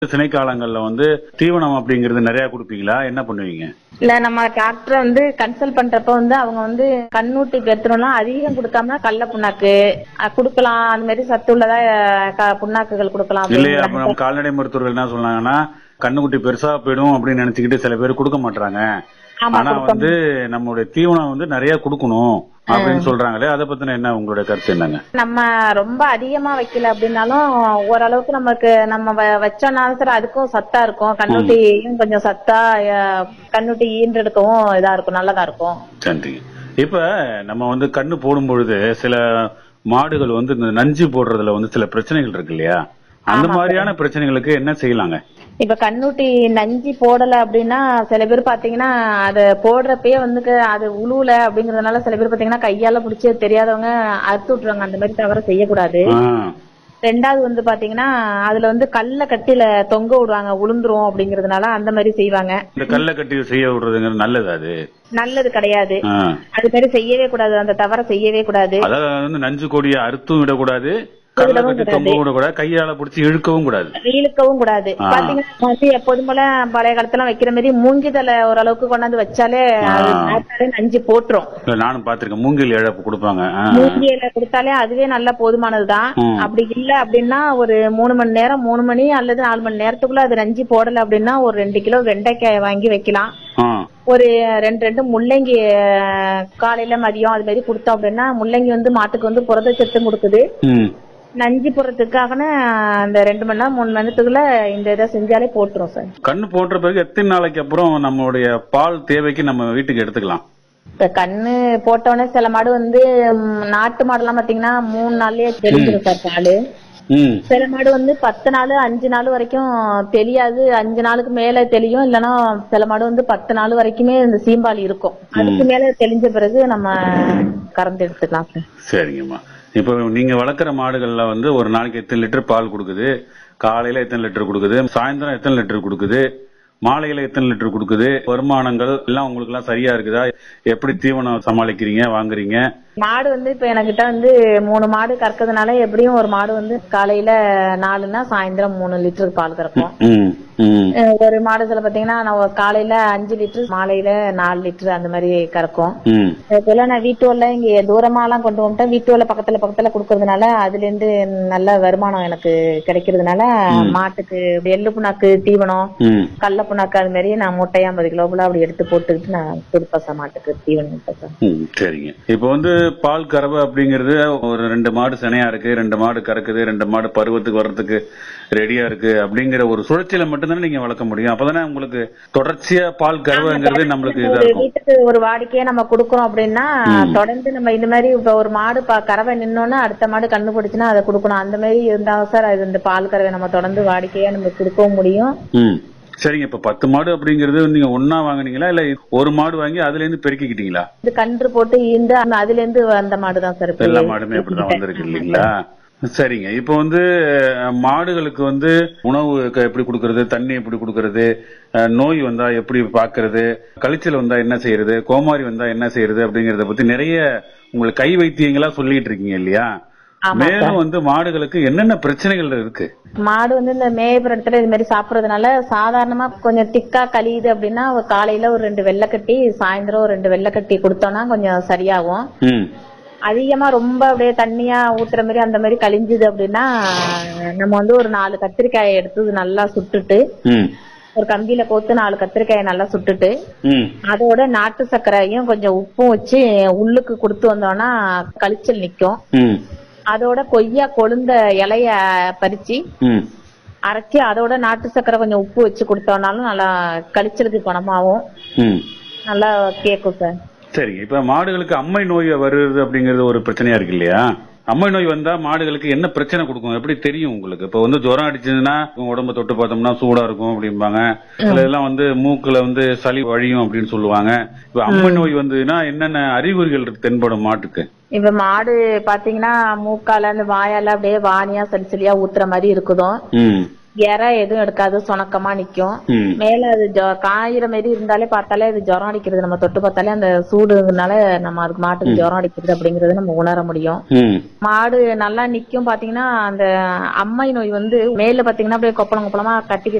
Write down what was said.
திணைக்காலங்கள்ல வந்து தீவனம் அப்படிங்கிறது நிறைய கொடுப்பீங்களா என்ன பண்ணுவீங்க இல்ல நம்ம டாக்டரை வந்து கன்சல்ட் பண்றப்ப வந்து அவங்க வந்து கண்ணூட்டி பெத்தணும்னா அதிகம் கொடுக்காம கடல புண்ணாக்கு அஹ், கொடுக்கலாம் அந்த மாதிரி சத்து உள்ளதா அஹ், க- புண்ணாக்குகள் கொடுக்கலாம் இல்லையா அப்ப அப்படின்னு நம்ம கால்நடை மருத்துவர்கள் என்ன சொன்னாங்கன்னா கண்ணுக்குட்டி பெருசா போயிடும் அப்படின்னு நினைச்சுக்கிட்டு சில பேர் கொடுக்க மாட்டாங்க ஆமா, ஆனா கொடுக்க வந்து நம்மளுடைய தீவனம் வந்து நிறைய கொடுக்கணும் அப்படின்னு சொல்றாங்களே அதை பத்தின என்ன உங்களுடைய கருத்து என்னங்க நம்ம ரொம்ப அதிகமா வைக்கல அப்படின்னாலும் ஓரளவுக்கு நமக்கு நம்ம வ- வச்சோம்னாலும் சரி அதுக்கும் சத்தா இருக்கும் கண்ணுட்டியும் கொஞ்சம் சத்தா அஹ், கண்ணுட்டி ஈன்றெடுக்கவும் இதா இருக்கும் நல்லதா இருக்கும் நன்றி இப்ப நம்ம வந்து கண்ணு போடும் பொழுது சில மாடுகள் வந்து இந்த நஞ்சு போடுறதுல வந்து சில பிரச்சனைகள் இருக்கு இல்லையா அந்த மாதிரியான பிரச்சனைகளுக்கு என்ன செய்யலாங்க இப்ப கண்ணுட்டி நஞ்சி போடல அப்படின்னா சில பேர் பாத்தீங்கன்னா அது போடுறப்பயே வந்து க- அது உழுவுல அப்படிங்கறதுனால சில பேர் பாத்தீங்கன்னா கையால பிடிச்சி தெரியாதவங்க அறுத்து விட்டுருவாங்க அந்த மாதிரி தவிர செய்யக்கூடாது ஆ, ரெண்டாவது வந்து பாத்தீங்கன்னா அதுல வந்து கல்ல கட்டில தொங்க விடுவாங்க உளுந்துரும் அப்படிங்கறதுனால அந்த மாதிரி செய்வாங்க இந்த கல்லை கட்டி செய்ய விடுறதுங்கிறது நல்லது அது நல்லது கிடையாது ஆ. அது மாதிரி செய்யவே கூடாது அந்த தவற செய்யவே கூடாது அதாவது வந்து நஞ்சு கொடியை அறுத்தும் விடக்கூடாது கல்லை விடவும் கட்டி தொங்க விடக்கூடாது கையால பிடிச்சி இழுக்கவும் கூடாது இழுக்கவும் கூடாது ஆ. பாத்தீங்கன்னா வந்து எப்போதும் போல பழைய காலத்துல வைக்கிற மாதிரி மூங்கிதலை ஓரளவுக்கு கொண்டாந்து வச்சாலே அது ஆ. சாப்பிட்டாலே நஞ்சு போட்டுரும் இல்ல நானும் பாத்திருக்கேன் மூங்கில் இழப்பு கொடுப்பாங்க ஆ. மூங்கி இலை கொடுத்தாலே அதுவே நல்ல போதுமானதுதான் ம். அப்படி இல்ல அப்படின்னா ஒரு மூணு மணி நேரம் மூணு மணி அல்லது நாலு மணி நேரத்துக்குள்ள அது நஞ்சி போடல அப்படின்னா ஒரு ரெண்டு கிலோ வெண்டைக்காய் வாங்கி வைக்கலாம் ஆ. ஒரு ரெண்டு ரெண்டு முள்ளங்கி அஹ், காலையில மதியம் அது மாதிரி கொடுத்தோம் அப்படின்னா முள்ளங்கி வந்து மாட்டுக்கு வந்து புரதச்சத்தும் கொடுக்குது ம். நஞ்சு போடுறதுக்காகன அந்த ரெண்டு மணி நேரம் மூணு மணி நேரத்துக்குள்ள இந்த இதை செஞ்சாலே போட்டுரும் சார் கண்ணு போட்ட பிறகு எத்தனை நாளைக்கு அப்புறம் நம்மளுடைய பால் தேவைக்கு நம்ம வீட்டுக்கு எடுத்துக்கலாம் இப்ப கண்ணு போட்டோடனே சில மாடு வந்து ம், நாட்டு மாடுலாம் பாத்தீங்கன்னா மூணு நாள்லயே தெரிஞ்சிடும் சார் பாலு ம் சில மாடு வந்து பத்து நாள் அஞ்சு நாள் வரைக்கும் தெரியாது அஞ்சு நாளுக்கு மேல தெளியும் இல்லைன்னா சில மாடு வந்து பத்து நாள் வரைக்குமே இந்த சீம்பால் இருக்கும் அதுக்கு மேல தெளிஞ்ச பிறகு நம்ம கறந்து எடுத்துக்கலாம் சார் சரிங்கம்மா இப்போ நீங்க வளர்க்குற மாடுகள்ல வந்து ஒரு நாளைக்கு எத்தனை லிட்டர் பால் கொடுக்குது காலையில எத்தனை லிட்டர் கொடுக்குது சாயந்தரம் எத்தனை லிட்டர் கொடுக்குது மாலையில எத்தனை லிட்டர் கொடுக்குது வருமானங்கள் எல்லாம் உங்களுக்கு எல்லாம் சரியா இருக்குதா எப்படி தீவனம் சமாளிக்கிறீங்க வாங்குறீங்க மாடு வந்து இப்ப என்கிட்ட வந்து மூணு மாடு கறக்கிறதுனால எப்படியும் ஒரு மாடு வந்து காலையில நாலுன்னா சாயந்தரம் மூணு லிட்டர் பால் கறக்கும் ம் ம் அஹ் ஒரு மாடுல பாத்தீங்கன்னா நான் ஒரு காலையில அஞ்சு லிட்டர் மாலையில நாலு லிட்டர் அந்த மாதிரி கறக்கும் ம் அதுபோல நான் வீட்டுவல்ல இங்க தூரமா எல்லாம் கொண்டு வந்துட்டேன் வீட்டுவல்ல பக்கத்துல பக்கத்துல கொடுக்கறதுனால அதுல இருந்து நல்ல வருமானம் எனக்கு கிடைக்கிறதுனால மாட்டுக்கு எள்ளு புண்ணாக்கு தீவனம் ம் கடல புண்ணாக்கு அது மாதிரி நான் மூட்டை ஐம்பது கிலோ போல அப்படி எடுத்து போட்டுக்கிட்டு நான் கொடுப்பேன் சார் மாட்டுக்கு தீவனம் கொடுப்பேன் சார் ம், சரிங்க இப்போ வந்து பால் கறவை அப்படிங்கிறது ஒரு ரெண்டு மாடு சினையா இருக்கு ரெண்டு மாடு கறக்குது ரெண்டு மாடு பருவத்துக்கு வர்றதுக்கு ரெடியா இருக்கு அப்படிங்கிற ஒரு சுழற்சியில மட்டும்தானே நீங்க வளர்க்க முடியும் அப்பதானே உங்களுக்கு தொடர்ச்சியா பால் கறவைங்கிறது நம்மளுக்கு இதா ஒரு இருக்கும் வீட்டுக்கு ஒரு வாடிக்கையா நம்ம கொடுக்கறோம் அப்படின்னா தொடர்ந்து நம்ம இந்த மாதிரி இப்ப ஒரு மாடு ப- கறவை நின்னோன்னா அடுத்த மாடு கண்ணு பிடிச்சுன்னா அதை கொடுக்கணும் அந்த மாதிரி இருந்தா சார் அது இந்த பால் கறவை நம்ம தொடர்ந்து வாடிக்கையா நம்ம கொடுக்கவும் முடியும் ம் சரிங்க இப்ப பத்து மாடு அப்படிங்கிறது நீங்க ஒன்னா வாங்குனீங்களா இல்ல ஒரு மாடு வாங்கி அதுல இருந்து பெருக்கிக்கிட்டீங்களா இது கன்று போட்டு ஈந்து அந்த- அதுல இருந்து வந்த மாடுதான் சார் இப்ப எல்லா மாடுமே அப்படிதான் வந்திருக்கு இல்லைங்களா சரிங்க இப்போ வந்து அஹ், மாடுகளுக்கு வந்து உணவு க- எப்படி கொடுக்கறது தண்ணி எப்படி கொடுக்கறது அஹ், நோய் வந்தா எப்படி பாக்குறது கழிச்சல் வந்தா என்ன செய்யறது கோமாரி வந்தா என்ன செய்யறது அப்படிங்கறத பத்தி நிறைய உங்களுக்கு கை வைத்தியங்களா சொல்லிட்டு இருக்கீங்க இல்லையா ஆமா மேலும் வந்து மாடுகளுக்கு என்னென்ன பிரச்சனைகள் இருக்கு மாடு வந்து இந்த மேய்ப்புற இடத்துல இது மாதிரி சாப்பிடறதுனால சாதாரணமா கொஞ்சம் திக்கா கழியுது அப்படின்னா ஒரு காலையில ஒரு ரெண்டு வெள்ளைக்கட்டி சாயந்தரம் ஒரு ரெண்டு வெள்ளைக்கட்டி கொடுத்தோம்னா கொஞ்சம் சரியாகும் ம் அதிகமா ரொம்ப அப்படியே தண்ணியா ஊத்துற மாதிரி அந்த மாதிரி கழிஞ்சுது அப்படின்னா நம்ம வந்து ஒரு நாலு கத்திரிக்காயை எடுத்து நல்லா சுட்டுட்டு ம் ஒரு கம்பியில கோத்து நாலு கத்திரிக்காயை நல்லா சுட்டுட்டு ம் அதோட நாட்டு சர்க்கரையும் கொஞ்சம் உப்பும் வச்சு உள்ளுக்கு கொடுத்து வந்தோம்னா கழிச்சல் நிக்கும் ம் அதோட கொய்யா கொழுந்த இலைய பறிச்சு ம் அரைச்சி அதோட நாட்டு சர்க்கரை கொஞ்சம் உப்பு வச்சு கொடுத்தோம்னாலும் நல்லா கழிச்சலுக்கு குணமாவும் ம் நல்லா கேக்கும் சார் சரிங்க இப்ப மாடுகளுக்கு அம்மை நோய் வருது அப்படிங்கறது ஒரு பிரச்சனையா இருக்கு இல்லையா அம்மை நோய் வந்தா மாடுகளுக்கு என்ன பிரச்சனை கொடுக்கும் எப்படி தெரியும் உங்களுக்கு இப்ப வந்து ஜுரம் அடிச்சதுன்னா உங்க உடம்ப தொட்டு பார்த்தோம்னா சூடா இருக்கும் அப்படிம்பாங்க சில இதெல்லாம் வந்து மூக்குல வந்து சளி வழியும் அப்படின்னு சொல்லுவாங்க இப்ப அம்மை நோய் வந்ததுன்னா என்னென்ன அறிகுறிகள் இருக்கு தென்படும் மாட்டுக்கு இப்ப மாடு பாத்தீங்கன்னா மூக்கால அந்த வாயால அப்படியே வானியா சளி சளியா ஊத்துற மாதிரி இருக்குதும் ம் இற எதுவும் எடுக்காது சுணக்கமா நிக்கும் ம். மேல அது ஜொ- காயிற மாதிரி இருந்தாலே பார்த்தாலே அது ஜுரம் அடிக்கிறது நம்ம தொட்டு பார்த்தாலே அந்த சூடுனால நம்ம அதுக்கு மாட்டுக்கு ஜுரம் அடிக்கிறது அப்படிங்கறது நம்ம உணர முடியும் ம் மாடு நல்லா நிக்கும் பாத்தீங்கன்னா அந்த அம்மை நோய் வந்து மேல பாத்தீங்கன்னா அப்படியே கொப்பளம் கொப்பளமா கட்டிக்கிட்டு